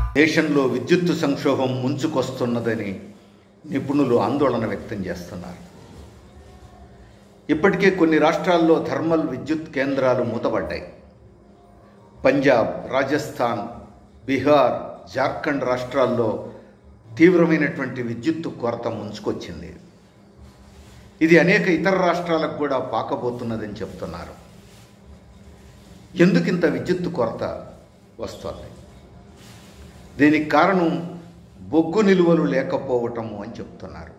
దేశంలో విద్యుత్తు సంక్షోభం ముంచుకొస్తున్నదని నిపుణులు ఆందోళన వ్యక్తం చేస్తున్నారు ఇప్పటికే కొన్ని రాష్ట్రాల్లో థర్మల్ విద్యుత్ కేంద్రాలు మూతపడ్డాయి పంజాబ్ రాజస్థాన్ బీహార్ జార్ఖండ్ రాష్ట్రాల్లో తీవ్రమైనటువంటి విద్యుత్తు కొరత ముంచుకొచ్చింది ఇది అనేక ఇతర రాష్ట్రాలకు కూడా పాకబోతున్నదని చెప్తున్నారు ఎందుకింత విద్యుత్తు కొరత వస్తుంది దీనికి కారణం బొగ్గు నిలువలు లేకపోవటము అని చెప్తున్నారు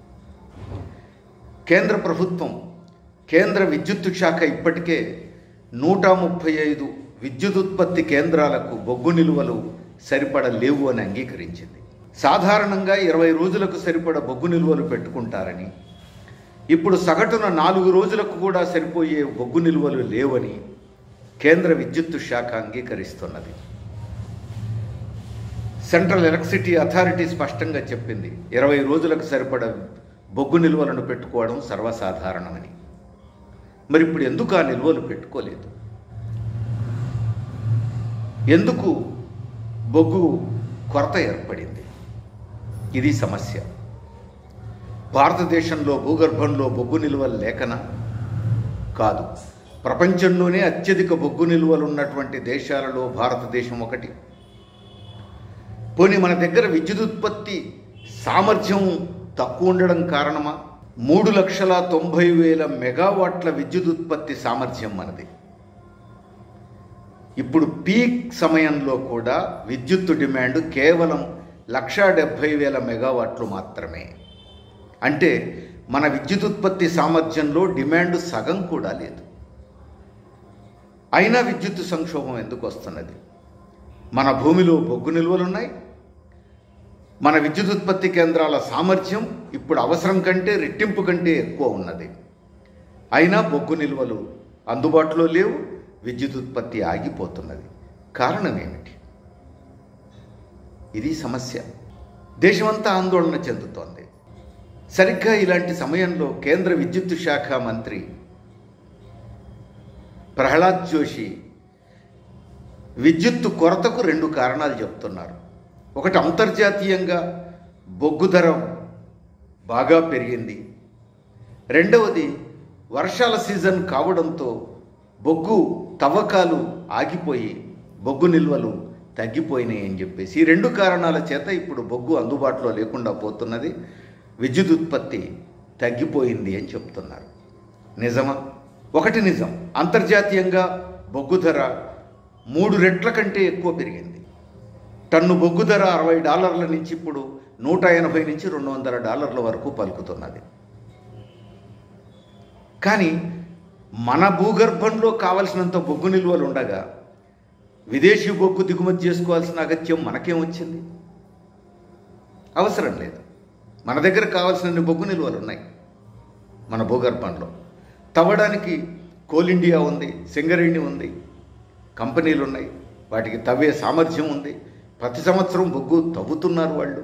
కేంద్ర ప్రభుత్వం కేంద్ర విద్యుత్తు శాఖ ఇప్పటికే నూట ముప్పై ఐదు విద్యుదుత్పత్తి కేంద్రాలకు బొగ్గు నిలువలు సరిపడ లేవు అని అంగీకరించింది సాధారణంగా ఇరవై రోజులకు సరిపడ బొగ్గు నిల్వలు పెట్టుకుంటారని ఇప్పుడు సగటున నాలుగు రోజులకు కూడా సరిపోయే బొగ్గు నిల్వలు లేవని కేంద్ర విద్యుత్తు శాఖ అంగీకరిస్తున్నది సెంట్రల్ ఎలక్ట్రిసిటీ అథారిటీ స్పష్టంగా చెప్పింది ఇరవై రోజులకు సరిపడ బొగ్గు నిల్వలను పెట్టుకోవడం సర్వసాధారణమని మరి ఇప్పుడు ఎందుకు ఆ నిల్వలు పెట్టుకోలేదు ఎందుకు బొగ్గు కొరత ఏర్పడింది ఇది సమస్య భారతదేశంలో భూగర్భంలో బొగ్గు నిల్వలు లేకనా కాదు ప్రపంచంలోనే అత్యధిక బొగ్గు నిల్వలు ఉన్నటువంటి దేశాలలో భారతదేశం ఒకటి పోనీ మన దగ్గర విద్యుదుత్పత్తి సామర్థ్యం తక్కువ ఉండడం కారణమా మూడు లక్షల తొంభై వేల మెగావాట్ల విద్యుదుత్పత్తి సామర్థ్యం మనది ఇప్పుడు పీక్ సమయంలో కూడా విద్యుత్తు డిమాండ్ కేవలం లక్షా డెబ్భై వేల మెగావాట్లు మాత్రమే అంటే మన విద్యుదుత్పత్తి సామర్థ్యంలో డిమాండ్ సగం కూడా లేదు అయినా విద్యుత్తు సంక్షోభం ఎందుకు వస్తున్నది మన భూమిలో బొగ్గు నిల్వలున్నాయి మన విద్యుదుత్పత్తి కేంద్రాల సామర్థ్యం ఇప్పుడు అవసరం కంటే రెట్టింపు కంటే ఎక్కువ ఉన్నది అయినా బొగ్గు నిల్వలు అందుబాటులో లేవు విద్యుదుత్పత్తి ఆగిపోతున్నది కారణం ఏమిటి ఇది సమస్య దేశమంతా ఆందోళన చెందుతోంది సరిగ్గా ఇలాంటి సమయంలో కేంద్ర విద్యుత్తు శాఖ మంత్రి ప్రహ్లాద్ జోషి విద్యుత్తు కొరతకు రెండు కారణాలు చెప్తున్నారు ఒకటి అంతర్జాతీయంగా బొగ్గు ధర బాగా పెరిగింది రెండవది వర్షాల సీజన్ కావడంతో బొగ్గు తవ్వకాలు ఆగిపోయి బొగ్గు నిల్వలు తగ్గిపోయినాయి అని చెప్పేసి ఈ రెండు కారణాల చేత ఇప్పుడు బొగ్గు అందుబాటులో లేకుండా పోతున్నది విద్యుత్ ఉత్పత్తి తగ్గిపోయింది అని చెప్తున్నారు నిజమా ఒకటి నిజం అంతర్జాతీయంగా బొగ్గు ధర మూడు రెట్ల కంటే ఎక్కువ పెరిగింది టన్ను బొగ్గు ధర అరవై డాలర్ల నుంచి ఇప్పుడు నూట ఎనభై నుంచి రెండు వందల డాలర్ల వరకు పలుకుతున్నది కానీ మన భూగర్భంలో కావలసినంత బొగ్గు నిల్వలు ఉండగా విదేశీ బొగ్గు దిగుమతి చేసుకోవాల్సిన అగత్యం మనకేం వచ్చింది అవసరం లేదు మన దగ్గర కావాల్సిన బొగ్గు నిల్వలు ఉన్నాయి మన భూగర్భంలో తవ్వడానికి కోల్ ఇండియా ఉంది సింగరేణి ఉంది కంపెనీలు ఉన్నాయి వాటికి తవ్వే సామర్థ్యం ఉంది ప్రతి సంవత్సరం బొగ్గు తవ్వుతున్నారు వాళ్ళు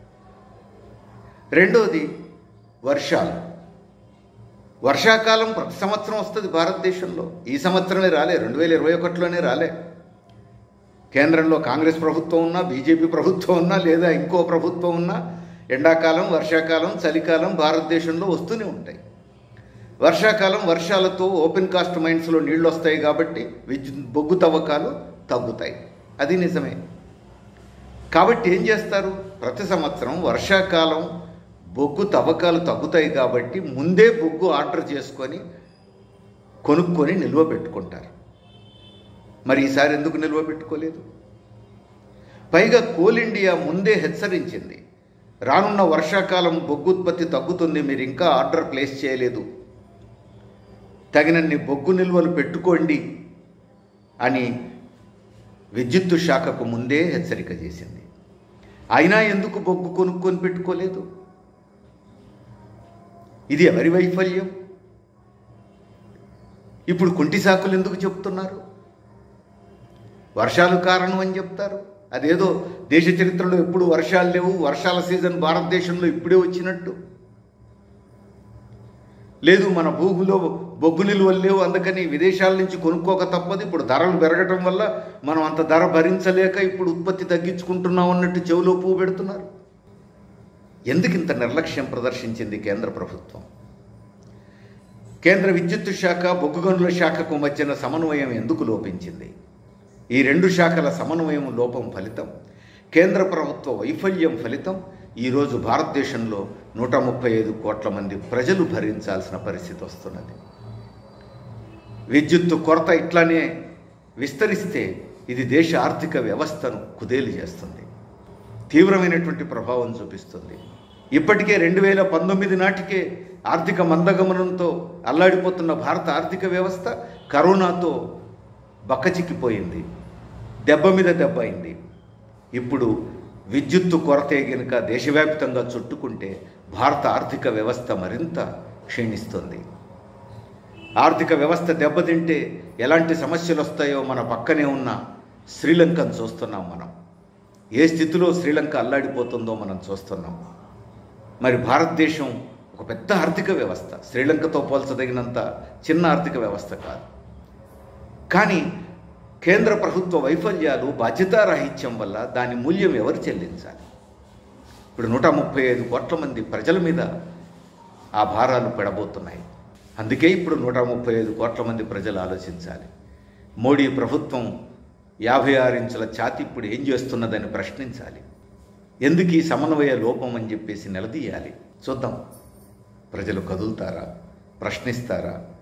రెండోది వర్షాలు వర్షాకాలం ప్రతి సంవత్సరం వస్తుంది భారతదేశంలో ఈ సంవత్సరమే రాలే రెండు వేల ఇరవై ఒకటిలోనే రాలే కేంద్రంలో కాంగ్రెస్ ప్రభుత్వం ఉన్నా బీజేపీ ప్రభుత్వం ఉన్నా లేదా ఇంకో ప్రభుత్వం ఉన్నా ఎండాకాలం వర్షాకాలం చలికాలం భారతదేశంలో వస్తూనే ఉంటాయి వర్షాకాలం వర్షాలతో ఓపెన్ కాస్ట్ మైన్స్లో నీళ్లు వస్తాయి కాబట్టి విద్యుత్ బొగ్గు తవ్వకాలు తగ్గుతాయి అది నిజమే కాబట్టి ఏం చేస్తారు ప్రతి సంవత్సరం వర్షాకాలం బొగ్గు తవ్వకాలు తగ్గుతాయి కాబట్టి ముందే బొగ్గు ఆర్డర్ చేసుకొని కొనుక్కొని నిల్వ పెట్టుకుంటారు మరి ఈసారి ఎందుకు నిల్వ పెట్టుకోలేదు పైగా కోల్ ఇండియా ముందే హెచ్చరించింది రానున్న వర్షాకాలం బొగ్గు ఉత్పత్తి తగ్గుతుంది మీరు ఇంకా ఆర్డర్ ప్లేస్ చేయలేదు తగినన్ని బొగ్గు నిల్వలు పెట్టుకోండి అని విద్యుత్తు శాఖకు ముందే హెచ్చరిక చేసింది అయినా ఎందుకు బొగ్గు కొనుక్కొని పెట్టుకోలేదు ఇది ఎవరి వైఫల్యం ఇప్పుడు కుంటి సాకులు ఎందుకు చెప్తున్నారు వర్షాలు కారణం అని చెప్తారు అదేదో దేశ చరిత్రలో ఎప్పుడు వర్షాలు లేవు వర్షాల సీజన్ భారతదేశంలో ఇప్పుడే వచ్చినట్టు లేదు మన భూమిలో బొగ్గు నిల్వలు లేవు అందుకని విదేశాల నుంచి కొనుక్కోక తప్పదు ఇప్పుడు ధరలు పెరగటం వల్ల మనం అంత ధర భరించలేక ఇప్పుడు ఉత్పత్తి తగ్గించుకుంటున్నాం అన్నట్టు చెవిలో పువ్వు పెడుతున్నారు ఎందుకు ఇంత నిర్లక్ష్యం ప్రదర్శించింది కేంద్ర ప్రభుత్వం కేంద్ర విద్యుత్ శాఖ బొగ్గు గనుల శాఖకు మధ్యన సమన్వయం ఎందుకు లోపించింది ఈ రెండు శాఖల సమన్వయం లోపం ఫలితం కేంద్ర ప్రభుత్వ వైఫల్యం ఫలితం ఈరోజు భారతదేశంలో నూట ముప్పై ఐదు కోట్ల మంది ప్రజలు భరించాల్సిన పరిస్థితి వస్తున్నది విద్యుత్తు కొరత ఇట్లానే విస్తరిస్తే ఇది దేశ ఆర్థిక వ్యవస్థను కుదేలు చేస్తుంది తీవ్రమైనటువంటి ప్రభావం చూపిస్తుంది ఇప్పటికే రెండు వేల పంతొమ్మిది నాటికే ఆర్థిక మందగమనంతో అల్లాడిపోతున్న భారత ఆర్థిక వ్యవస్థ కరోనాతో బక్కచిక్కిపోయింది దెబ్బ మీద దెబ్బ అయింది ఇప్పుడు విద్యుత్తు కొరతే గనుక దేశవ్యాప్తంగా చుట్టుకుంటే భారత ఆర్థిక వ్యవస్థ మరింత క్షీణిస్తుంది ఆర్థిక వ్యవస్థ దెబ్బతింటే ఎలాంటి సమస్యలు వస్తాయో మన పక్కనే ఉన్న శ్రీలంకను చూస్తున్నాం మనం ఏ స్థితిలో శ్రీలంక అల్లాడిపోతుందో మనం చూస్తున్నాం మరి భారతదేశం ఒక పెద్ద ఆర్థిక వ్యవస్థ శ్రీలంకతో పోల్చదగినంత చిన్న ఆర్థిక వ్యవస్థ కాదు కానీ కేంద్ర ప్రభుత్వ వైఫల్యాలు బాధ్యతారాహిత్యం వల్ల దాని మూల్యం ఎవరు చెల్లించాలి ఇప్పుడు నూట ముప్పై ఐదు కోట్ల మంది ప్రజల మీద ఆ భారాలు పడబోతున్నాయి అందుకే ఇప్పుడు నూట ముప్పై ఐదు కోట్ల మంది ప్రజలు ఆలోచించాలి మోడీ ప్రభుత్వం యాభై ఆరు ఇంచుల ఛాతి ఇప్పుడు ఏం చేస్తున్నదని ప్రశ్నించాలి ఎందుకు ఈ సమన్వయ లోపం అని చెప్పేసి నిలదీయాలి చూద్దాం ప్రజలు కదులుతారా ప్రశ్నిస్తారా